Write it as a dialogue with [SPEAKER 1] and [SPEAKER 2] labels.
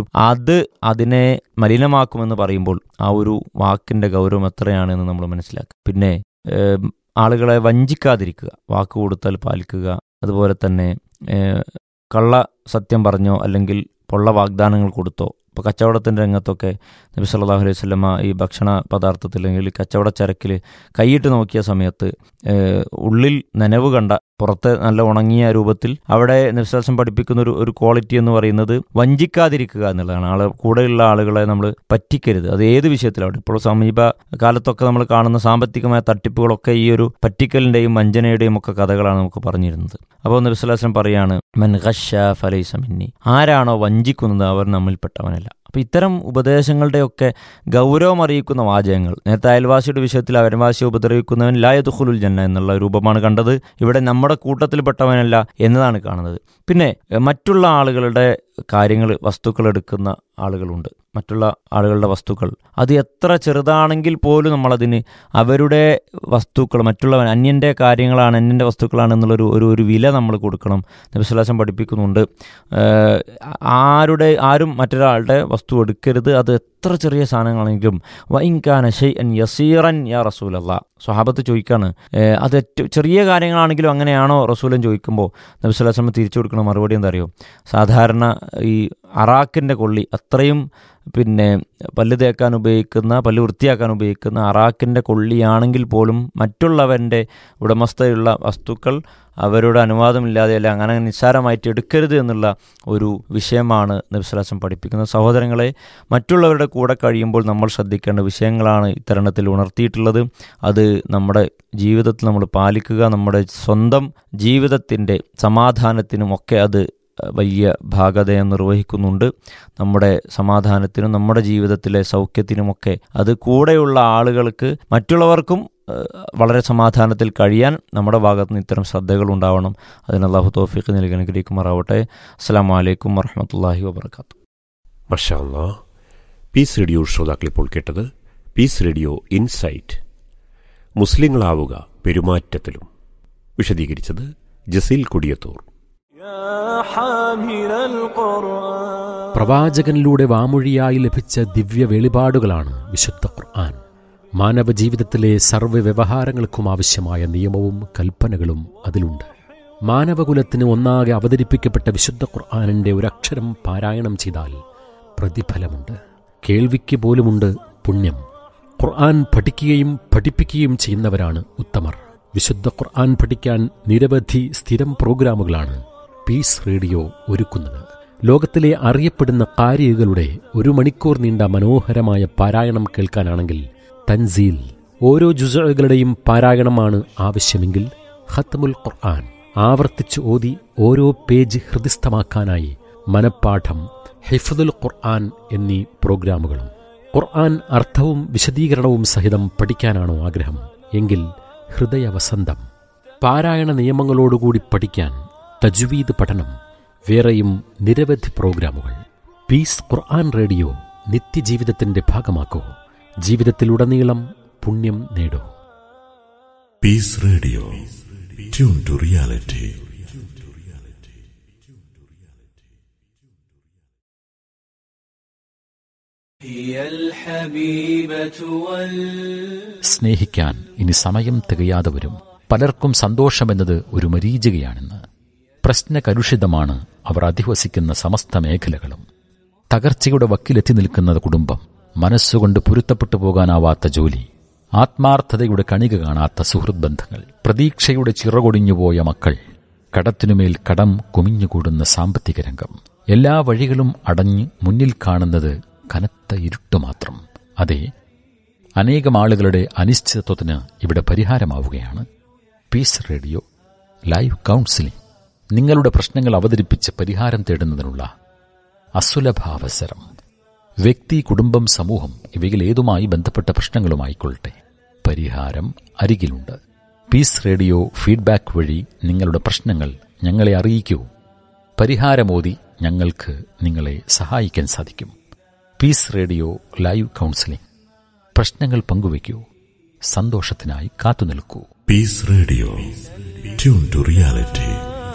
[SPEAKER 1] പോലും അത് അതിനെ മലിനമാക്കുമെന്ന് പറയുമ്പോൾ ആ ഒരു വാക്കിന്റെ ഗൗരവം എത്രയാണെന്ന് നമ്മൾ മനസ്സിലാക്കുക പിന്നെ ഏം, ആളുകളെ വഞ്ചിക്കാതിരിക്കുക വാക്ക് കൊടുത്താൽ പാലിക്കുക അതുപോലെ തന്നെ ഏ, കള്ള സത്യം പറഞ്ഞോ അല്ലെങ്കിൽ പൊള്ള വാഗ്ദാനങ്ങൾ കൊടുത്തോ ഇപ്പോൾ കച്ചവടത്തിൻ്റെ രംഗത്തൊക്കെ നബി സല്ലല്ലാഹു അലൈഹി വസല്ലമ ഈ ഭക്ഷണ പദാർത്ഥത്തിൽ അല്ലെങ്കിൽ കച്ചവട ചരക്കിൽ കൈയിട്ട് നോക്കിയ സമയത്ത് ഏഹ്, ഉള്ളിൽ നനവ് കണ്ട പുറത്ത് നല്ല ഉണങ്ങിയ രൂപത്തിൽ അവിടെ നിശ്വാസം പഠിപ്പിക്കുന്ന ഒരു ഒരു ക്വാളിറ്റി എന്ന് പറയുന്നത് വഞ്ചിക്കാതിരിക്കുക എന്നുള്ളതാണ് ആളെ കൂടെയുള്ള ആളുകളെ നമ്മൾ പറ്റിക്കരുത് അത് ഏത് വിഷയത്തിലാവട്ടെ ഇപ്പോൾ സമീപ കാലത്തൊക്കെ നമ്മൾ കാണുന്ന സാമ്പത്തികമായ തട്ടിപ്പുകളൊക്കെ ഈ ഒരു പറ്റിക്കലിൻ്റെയും വഞ്ചനയുടെയും ഒക്കെ കഥകളാണ് നമുക്ക് പറഞ്ഞിരുന്നത് അപ്പോൾ നബിസ്വലാസ്ലം പറയാണ് മൻ ഖശ ഫലൈസ മിന്നി ആരാണോ വഞ്ചിക്കുന്നത് അവർ നമ്മിൽപ്പെട്ടവനല്ല അപ്പോൾ ഇത്തരം ഉപദേശങ്ങളുടെയൊക്കെ ഗൗരവം അറിയിക്കുന്ന വാചകങ്ങൾ നേരത്തെ അയൽവാസിയുടെ വിഷയത്തിൽ അയൽവാസിയെ ഉപദ്രവിക്കുന്നവൻ ലായതുഖുലുൽ ജന്ന എന്നുള്ള രൂപമാണ് കണ്ടത് ഇവിടെ നമ്മുടെ കൂട്ടത്തിൽപ്പെട്ടവനല്ല എന്നതാണ് കാണുന്നത് പിന്നെ എഹ്, മറ്റുള്ള ആളുകളുടെ കാര്യങ്ങൾ വസ്തുക്കൾ എടുക്കുന്ന ആളുകളുണ്ട് മറ്റുള്ള ആളുകളുടെ വസ്തുക്കൾ അത് എത്ര ചെറുതാണെങ്കിൽ പോലും നമ്മളതിന് അവരുടെ വസ്തുക്കൾ മറ്റുള്ളവൻ അന്യൻ്റെ കാര്യങ്ങളാണ് അന്യൻ്റെ വസ്തുക്കളാണ് എന്നുള്ളൊരു ഒരു ഒരു വില നമ്മൾ കൊടുക്കണം നബിസ്വലാസം പഠിപ്പിക്കുന്നുണ്ട് ഏഹ്, ആരുടെ ആരും മറ്റൊരാളുടെ വസ്തു എടുക്കരുത് അത് എത്ര ചെറിയ സാധനങ്ങളാണെങ്കിലും വൈൻകാന ഷെയ് അൻ യസീറൻ യാ റസൂലല്ല സ്വഹാബത്ത് ചോദിക്കാണ് ഏഹ്, അത് ഏറ്റവും ചെറിയ കാര്യങ്ങളാണെങ്കിലും അങ്ങനെയാണോ റസൂലൻ ചോദിക്കുമ്പോൾ നബിസ്വലാസം തിരിച്ചു കൊടുക്കുന്ന മറുപടി എന്താ അറിയോ സാധാരണ ഈ അറാക്കിൻ്റെ കൊള്ളി അത്രയും പിന്നെ പല്ല് തേക്കാൻ ഉപയോഗിക്കുന്ന പല്ല് വൃത്തിയാക്കാൻ ഉപയോഗിക്കുന്ന അറാക്കിൻ്റെ കൊള്ളിയാണെങ്കിൽ പോലും മറ്റുള്ളവൻ്റെ ഉടമസ്ഥയുള്ള വസ്തുക്കൾ അവരുടെ അനുവാദമില്ലാതെ അല്ല അങ്ങനെ നിസ്സാരമായിട്ട് എടുക്കരുത് എന്നുള്ള ഒരു വിഷയമാണ് നബ്സലാസം പഠിപ്പിക്കുന്നത് സഹോദരങ്ങളെ മറ്റുള്ളവരുടെ കൂടെ കഴിയുമ്പോൾ നമ്മൾ ശ്രദ്ധിക്കേണ്ട വിഷയങ്ങളാണ് ഇത്തരണത്തിൽ ഉണർത്തിയിട്ടുള്ളത് അത് നമ്മുടെ ജീവിതത്തിൽ നമ്മൾ പാലിക്കുക നമ്മുടെ സ്വന്തം ജീവിതത്തിൻ്റെ സമാധാനത്തിനും ഒക്കെ അത് വലിയ ഭാഗതയം നിർവഹിക്കുന്നുണ്ട് നമ്മുടെ സമാധാനത്തിനും നമ്മുടെ ജീവിതത്തിലെ സൗഖ്യത്തിനുമൊക്കെ അത് കൂടെയുള്ള ആളുകൾക്ക് മറ്റുള്ളവർക്കും ഏഹ്, വളരെ സമാധാനത്തിൽ കഴിയാൻ നമ്മുടെ ഭാഗത്ത് നിന്ന് ഇത്തരം ശ്രദ്ധകൾ ഉണ്ടാവണം അതിന് അള്ളാഹു തോഫിക്ക് നൽകി അനുഗ്രഹിക്കുമാറാവട്ടെ അസ്സാം വലൈക്കും വറഹമത്തല്ലാഹി വാബർക്കാത്തു
[SPEAKER 2] മഷാല്ലാ പീസ് റേഡിയോ ശ്രോതാക്കൾ ഇപ്പോൾ കേട്ടത് പീസ് റേഡിയോ ഇൻസൈറ്റ് മുസ്ലിങ്ങളാവുക പെരുമാറ്റത്തിലും വിശദീകരിച്ചത് ജസീൽ കൊടിയത്തൂർ
[SPEAKER 3] يا حامل القرآن
[SPEAKER 4] പ്രവാചകനിലൂടെ വാമൊഴിയായി ലഭിച്ച ദിവ്യ വെളിപാടുകളാണ് വിശുദ്ധ ഖുർആൻ മാനവ ജീവിതത്തിലെ സർവ്വ വ്യവഹാരങ്ങൾക്കും ആവശ്യമായ നിയമവും കൽപ്പനകളും അതിലുണ്ട് മാനവകുലത്തിന് ഒന്നാകെ അവതരിപ്പിക്കപ്പെട്ട വിശുദ്ധ ഖുർആാനിന്റെ ഒരക്ഷരം പാരായണം ചെയ്താൽ പ്രതിഫലമുണ്ട് കേൾവിക്ക് പോലുമുണ്ട് പുണ്യം ഖുർആൻ പഠിക്കുകയും പഠിപ്പിക്കുകയും ചെയ്യുന്നവരാണ് ഉത്തമർ വിശുദ്ധ ഖുർആൻ പഠിക്കാൻ നിരവധി സ്ഥിരം പ്രോഗ്രാമുകളാണ് പീസ് റേഡിയോ ഒരുക്കുന്നത് ലോകത്തിലെ അറിയപ്പെടുന്ന കാരികളുടെ ഒരു മണിക്കൂർ നീണ്ട മനോഹരമായ പാരായണം കേൾക്കാനാണെങ്കിൽ തൻസീൽ ഓരോ ജുസകളുടെയും പാരായണമാണ് ആവശ്യമെങ്കിൽ ഖത്മുൽ ഖുർആൻ ആവർത്തിച്ച് ഓതി ഓരോ പേജ് ഹൃദിസ്ഥമാക്കാനായി മനപ്പാഠം ഹിഫ്ദുൽ ഖുർആൻ എന്നീ പ്രോഗ്രാമുകളും ഖുർആൻ അർത്ഥവും വിശദീകരണവും സഹിതം പഠിക്കാനാണോ ആഗ്രഹം എങ്കിൽ ഹൃദയവസന്തം പാരായണ നിയമങ്ങളോടുകൂടി പഠിക്കാൻ തജ്വീദ് പഠനം വേറെയും നിരവധി പ്രോഗ്രാമുകൾ പീസ് ഖുർആൻ റേഡിയോ നിത്യജീവിതത്തിന്റെ ഭാഗമാക്കൂ ജീവിതത്തിലുടനീളം പുണ്യം നേടൂ
[SPEAKER 5] Peace Radio. Tune to reality.
[SPEAKER 3] هي الحبيبة وال
[SPEAKER 4] സ്നേഹിക്കാൻ ഇനി സമയം തികയാതെ വരും പലർക്കും സന്തോഷമെന്നത് ഒരു മരീചികയാണെന്ന് പ്രശ്നകലുഷിതമാണ് അവർ അധിവസിക്കുന്ന സമസ്ത മേഖലകളും തകർച്ചയുടെ വക്കിലെത്തി നിൽക്കുന്ന കുടുംബം മനസ്സുകൊണ്ട് പൊരുത്തപ്പെട്ടു പോകാനാവാത്ത ജോലി ആത്മാർത്ഥതയുടെ കണിക കാണാത്ത സുഹൃത് ബന്ധങ്ങൾ പ്രതീക്ഷയുടെ ചിറകൊടിഞ്ഞുപോയ മക്കൾ കടത്തിനുമേൽ കടം കുമിഞ്ഞുകൂടുന്ന സാമ്പത്തിക രംഗം എല്ലാ വഴികളും അടഞ്ഞ് മുന്നിൽ കാണുന്നത് കനത്ത ഇരുട്ട് മാത്രം അതെ അനേകം ആളുകളുടെ അനിശ്ചിതത്വത്തിന് ഇവിടെ പരിഹാരമാവുകയാണ് പീസ് റേഡിയോ ലൈവ് കൗൺസിലിംഗ് നിങ്ങളുടെ പ്രശ്നങ്ങൾ അവതരിപ്പിച്ച് പരിഹാരം തേടുന്നതിനുള്ള അസുലഭാവസരം വ്യക്തി കുടുംബം സമൂഹം ഇവയിൽ ഏതുമായി ബന്ധപ്പെട്ട പ്രശ്നങ്ങളുമായിക്കൊള്ളട്ടെ പരിഹാരം അരികിലുണ്ട് പീസ് റേഡിയോ ഫീഡ്ബാക്ക് വഴി നിങ്ങളുടെ പ്രശ്നങ്ങൾ ഞങ്ങളെ അറിയിക്കൂ പരിഹാരമോതി ഞങ്ങൾക്ക് നിങ്ങളെ സഹായിക്കാൻ സാധിക്കും പീസ് റേഡിയോ ലൈവ് കൗൺസിലിംഗ് പ്രശ്നങ്ങൾ പങ്കുവയ്ക്കൂ സന്തോഷത്തിനായി കാത്തുനിൽക്കൂ
[SPEAKER 5] Peace Radio. Tune to reality.